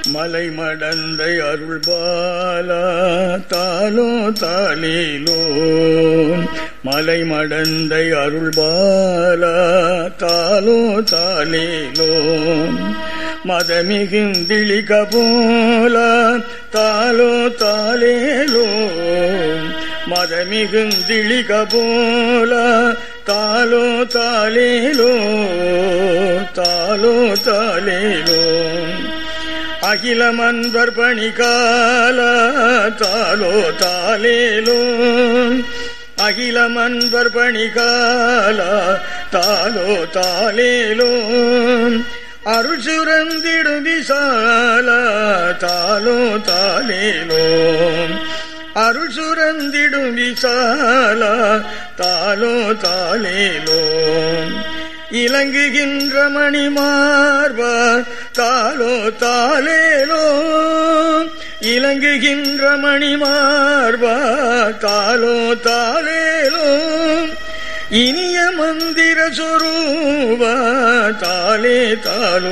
மலை மடந்தை அருள் பாலா தாலோ தாலேலோ மலை மடந்தை அருள் பாலா தாலோ தாலேலோ மதமிகுந்திளிக போல தாலோ தாலேலோ மதமிகுந்திளிக போல தாலோ தாலேலோ தாலோ தாலேலோ அகிலமன்பர் பணிகால தாலோ தாலேலோ அகிலமன்பர் பணிகால தாலோ தாலேலோ அருள் சுரந்திடும் விசால தாலோ தாலேலோ அருள் சுரந்திடும் விசால தாலோ தாலேலோ இலங்குகின்ற மணிமார்பா தாலோ தாலேலோ இலங்குகின்ற மணிமார்பா தாலோ தாலேலோ இனிய மந்திர சொரூபா தாலே தாலோ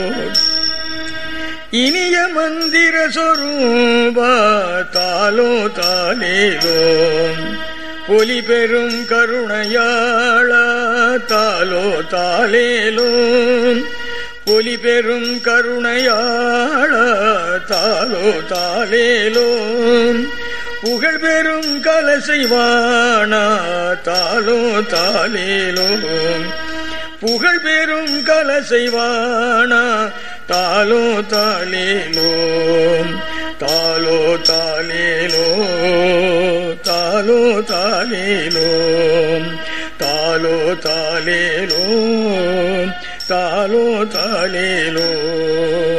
இனிய மந்திர சொரூபா தாலோ தாலேலோ ஒலி பெரும் கருணையாள தாலோ தாலேலோ ஒலி பெரும் கருணையாள தாலோ தாலேலோ புகழ் பெரும் கலசைவானா தாலோ தாலேலோ புகழ் பெரும் கலசைவானா தாலோ தாலேலோ தாலோ தாலேலோ தாலோ தாலேலோ தாலோ தாலேலோ தாலோ தாலேலோ